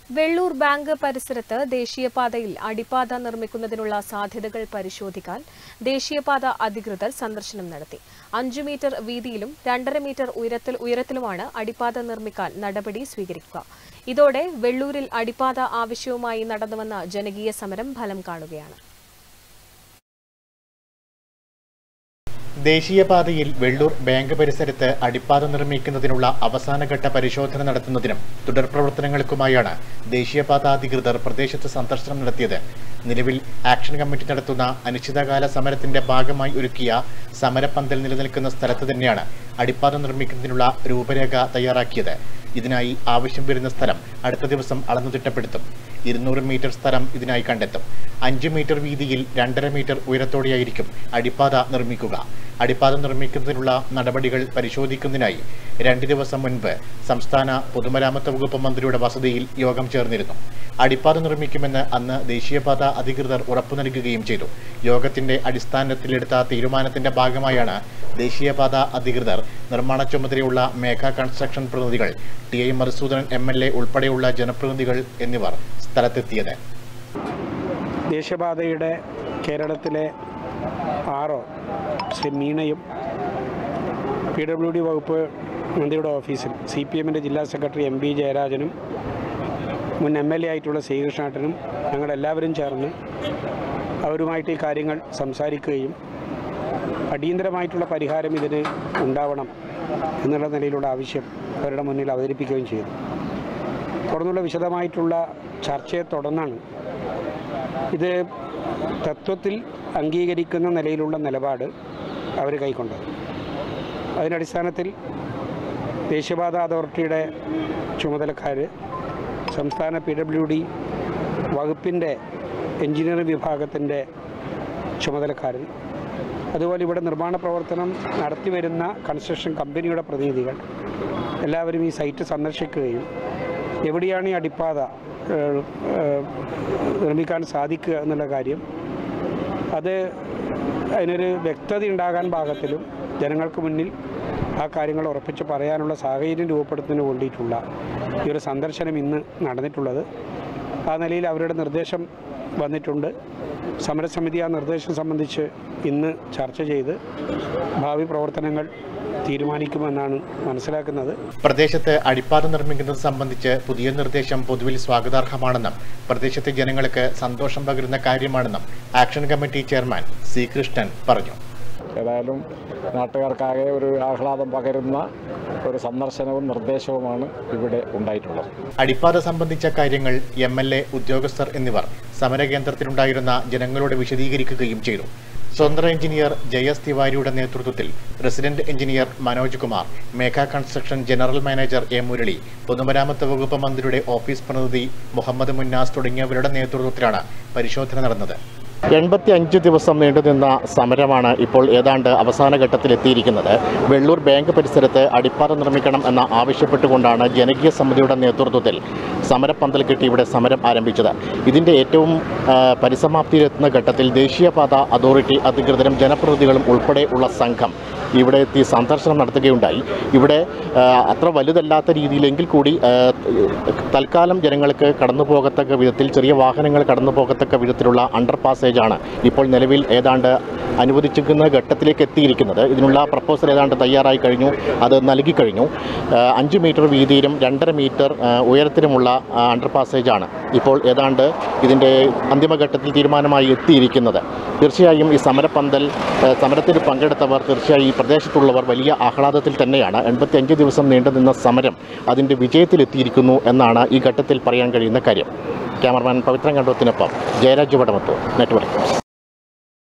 Vellur bank പരിസരത്ത് ദേശീയപാതയിൽ അടിപ്പാത നിർമ്മിക്കുന്നതിനുള്ള സാധ്യതകൾ പരിശോധിക്കാൻ ദേശീയപാത അധികൃതർ സന്ദർശനം നടത്തി അഞ്ചു മീറ്റർ വീതിയിലും രണ്ടര മീറ്റർ ഉയരത്തിൽ ഉയരത്തിലുമാണ് അടിപ്പാത നിർമ്മിക്കാൻ നടപടി സ്വീകരിക്കുക ഇതോടെ വെള്ളൂരിൽ അടിപ്പാത ആവശ്യവുമായി നടന്നുവന്ന ജനകീയ സമരം ഫലം കാണുകയാണ് ദേശീയപാതയിൽ വെള്ളൂർ ബാങ്ക് പരിസരത്ത് അടിപ്പാത നിർമ്മിക്കുന്നതിനുള്ള അവസാനഘട്ട പരിശോധന നടത്തുന്നതിനും തുടർ പ്രവർത്തനങ്ങൾക്കുമായാണ് ദേശീയപാത അധികൃതർ പ്രദേശത്ത് സന്ദർശനം നടത്തിയത് നിലവിൽ ആക്ഷൻ കമ്മിറ്റി നടത്തുന്ന അനിശ്ചിതകാല സമരത്തിന്റെ ഭാഗമായി ഒരുക്കിയ സമരപ്പന്തൽ നിലനിൽക്കുന്ന സ്ഥലത്ത് തന്നെയാണ് അടിപ്പാത നിർമ്മിക്കുന്നതിനുള്ള രൂപരേഖ തയ്യാറാക്കിയത് ഇതിനായി ആവശ്യം വരുന്ന സ്ഥലം അടുത്ത ദിവസം അളന്നു തിട്ടപ്പെടുത്തും ഇരുന്നൂറ് മീറ്റർ സ്ഥലം ഇതിനായി കണ്ടെത്തും അഞ്ച് മീറ്റർ വീതിയിൽ രണ്ടര മീറ്റർ ഉയരത്തോടെയായിരിക്കും അടിപ്പാത നിർമ്മിക്കുക അടിപ്പാത നിർമ്മിക്കുന്നതിനുള്ള നടപടികൾ പരിശോധിക്കുന്നതിനായി രണ്ട് ദിവസം മുൻപ് സംസ്ഥാന പൊതുമരാമത്ത് വകുപ്പ് മന്ത്രിയുടെ വസതിയിൽ യോഗം ചേർന്നിരുന്നു അടിപ്പാത നിർമ്മിക്കുമെന്ന് അന്ന് ദേശീയപാത അധികൃതർ ഉറപ്പു നൽകുകയും ചെയ്തു യോഗത്തിന്റെ അടിസ്ഥാനത്തിലെടുത്ത തീരുമാനത്തിന്റെ ഭാഗമായാണ് ദേശീയപാത അധികൃതർ നിർമ്മാണ ചുമതലയുള്ള മേഘ കൺസ്ട്രക്ഷൻ പ്രതിനിധികൾ T I Madhusoodanan M L A ഉൾപ്പെടെയുള്ള ജനപ്രതിനിധികൾ എന്നിവർ സ്ഥലത്തെത്തിയത് ദേശീയപാതയുടെ കേരളത്തിലെ ആറോ ശ്രീ മീണയും പി ഡബ്ല്യു ഡി വകുപ്പ് മന്ത്രിയുടെ ഓഫീസിൽ സി പി എമ്മിൻ്റെ ജില്ലാ സെക്രട്ടറി എം പി ജയരാജനും മുൻ എം എൽ എ ആയിട്ടുള്ള ശ്രീകൃഷ്ണേട്ടനും ഞങ്ങളെല്ലാവരും ചേർന്ന് അവരുമായിട്ട് ഈ കാര്യങ്ങൾ സംസാരിക്കുകയും അടിയന്തരമായിട്ടുള്ള പരിഹാരം ഇതിന് ഉണ്ടാവണം എന്നുള്ള നിലയിലുള്ള ആവശ്യം അവരുടെ മുന്നിൽ അവതരിപ്പിക്കുകയും ചെയ്തു തുടർന്നുള്ള വിശദമായിട്ടുള്ള ചർച്ചയെ തുടർന്നാണ് ഇത് തത്വത്തിൽ അംഗീകരിക്കുന്ന നിലയിലുള്ള നിലപാട് അവർ കൈക്കൊണ്ടത് അതിനടിസ്ഥാനത്തിൽ ദേശീയപാത അതോറിറ്റിയുടെ ചുമതലക്കാർ സംസ്ഥാന പി ഡബ്ല്യു ഡി വകുപ്പിൻ്റെ എഞ്ചിനീയറിംഗ് വിഭാഗത്തിൻ്റെ ചുമതലക്കാരൻ അതുപോലെ ഇവിടെ നിർമ്മാണ പ്രവർത്തനം നടത്തി വരുന്ന കൺസ്ട്രക്ഷൻ കമ്പനിയുടെ പ്രതിനിധികൾ എല്ലാവരും ഈ സൈറ്റ് സന്ദർശിക്കുകയും എവിടെയാണ് ഈ അടിപ്പാത ഏഹ്, ഏഹ്, നിർമ്മിക്കാൻ സാധിക്കുക എന്നുള്ള കാര്യം അത് അതിനൊരു വ്യക്തത ഉണ്ടാകാൻ പാകത്തിലും ജനങ്ങൾക്ക് മുന്നിൽ ആ കാര്യങ്ങൾ ഉറപ്പിച്ച് പറയാനുള്ള സാഹചര്യം രൂപപ്പെടുത്തുന്നതിന് വേണ്ടിയിട്ടുള്ള ഈ ഒരു സന്ദർശനം ഇന്ന് നടന്നിട്ടുള്ളത് ആ നിലയിൽ അവരുടെ നിർദ്ദേശം വന്നിട്ടുണ്ട് സമരസമിതി ആ നിർദ്ദേശം സംബന്ധിച്ച് ഇന്ന് ചർച്ച ചെയ്ത് ഭാവി പ്രവർത്തനങ്ങൾ തീരുമാനിക്കുമെന്നാണ് മനസ്സിലാക്കുന്നത് പ്രദേശത്ത് അടിപ്പാത നിർമ്മിക്കുന്നത് സംബന്ധിച്ച് പുതിയ നിർദ്ദേശം പൊതുവിൽ സ്വാഗതാർഹമാണെന്നും പ്രദേശത്തെ ജനങ്ങൾക്ക് സന്തോഷം പകരുന്ന കാര്യമാണെന്നും action committee chairman C Krishnan പറഞ്ഞു ഏതായാലും നാട്ടുകാർക്കാകെ ഒരു ആഹ്ലാദം പകരുന്ന ഒരു സന്ദർശനവും നിർദ്ദേശവുമാണ് ഇവിടെ ഉണ്ടായിട്ടുള്ളത് അടിപ്പാത സംബന്ധിച്ച കാര്യങ്ങൾ എം എൽ എ ഉദ്യോഗസ്ഥർ എന്നിവർ സമരകേന്ദ്രത്തിലുണ്ടായിരുന്ന ജനങ്ങളോട് വിശദീകരിക്കുകയും ചെയ്തു സ്വതന്ത്ര എഞ്ചിനീയർ ജയസ് തിവാരിയുടെ നേതൃത്വത്തിൽ resident engineer Manoj Kumar Megha construction general manager A Murali പൊതുമരാമത്ത് വകുപ്പ് മന്ത്രിയുടെ ഓഫീസ് പ്രതിനിധി മുഹമ്മദ് മുന്നാസ് തുടങ്ങിയവരുടെ നേതൃത്വത്തിലാണ് പരിശോധന നടന്നത് എൺപത്തി അഞ്ച് ദിവസം നീണ്ടുനിന്ന സമരമാണ് ഇപ്പോൾ ഏതാണ്ട് അവസാന ഘട്ടത്തിലെത്തിയിരിക്കുന്നത് വെള്ളൂർ ബാങ്ക് പരിസരത്ത് അടിപ്പാത നിർമ്മിക്കണം എന്ന ആവശ്യപ്പെട്ടുകൊണ്ടാണ് ജനകീയ സമിതിയുടെ നേതൃത്വത്തിൽ സമരപ്പന്തൽ കെട്ടി ഇവിടെ സമരം ആരംഭിച്ചത് ഇതിൻ്റെ ഏറ്റവും ആ, പരിസമാപ്തിയിലെത്തുന്ന ഘട്ടത്തിൽ ദേശീയപാത അതോറിറ്റി അധികൃതരും ജനപ്രതിനിധികളും ഉൾപ്പെടെ ഉള്ള സംഘം ഇവിടെ എത്തി സന്ദർശനം നടത്തുകയുണ്ടായി ഇവിടെ ആ, അത്ര വലുതല്ലാത്ത രീതിയിലെങ്കിൽ കൂടി ആ, തൽക്കാലം ജനങ്ങൾക്ക് കടന്നു പോകത്തക്ക വിധത്തിൽ ചെറിയ വാഹനങ്ങൾ കടന്നു പോകത്തക്ക വിധത്തിലുള്ള അണ്ടർ പാസേജാണ് ഇപ്പോൾ നിലവിൽ ഏതാണ്ട് അനുവദിച്ചിരിക്കുന്ന ഘട്ടത്തിലേക്ക് എത്തിയിരിക്കുന്നത് ഇതിനുള്ള പ്രപ്പോസൽ ഏതാണ്ട് തയ്യാറായി കഴിഞ്ഞു അത് നൽകി കഴിഞ്ഞു ആ, അഞ്ച് മീറ്റർ വീതിയിലും രണ്ടര മീറ്റർ ആ, ഉയരത്തിലുമുള്ള ആ, അണ്ടർ പാസേജാണ് ഇപ്പോൾ ഏതാണ്ട് ഇതിൻ്റെ അന്തിമഘട്ടത്തിൽ തീരുമാനമായി എത്തിയിരിക്കുന്നത് തീർച്ചയായും ഈ സമരപ്പന്തൽ ആ, സമരത്തിൽ പങ്കെടുത്തവർ തീർച്ചയായും ഈ പ്രദേശത്തുള്ളവർ വലിയ ആഹ്ലാദത്തിൽ തന്നെയാണ് എൺപത്തി അഞ്ച് ദിവസം നീണ്ടുനിന്ന സമരം അതിൻ്റെ വിജയത്തിലെത്തിയിരിക്കുന്നു എന്നാണ് ഈ ഘട്ടത്തിൽ പറയാൻ കഴിയുന്ന കാര്യം ക്യാമറമാൻ പവിത്രൻ കണ്ടോത്തിനൊപ്പം ജയരാജ് വടമത്തൂർ നെറ്റ്വർക്ക്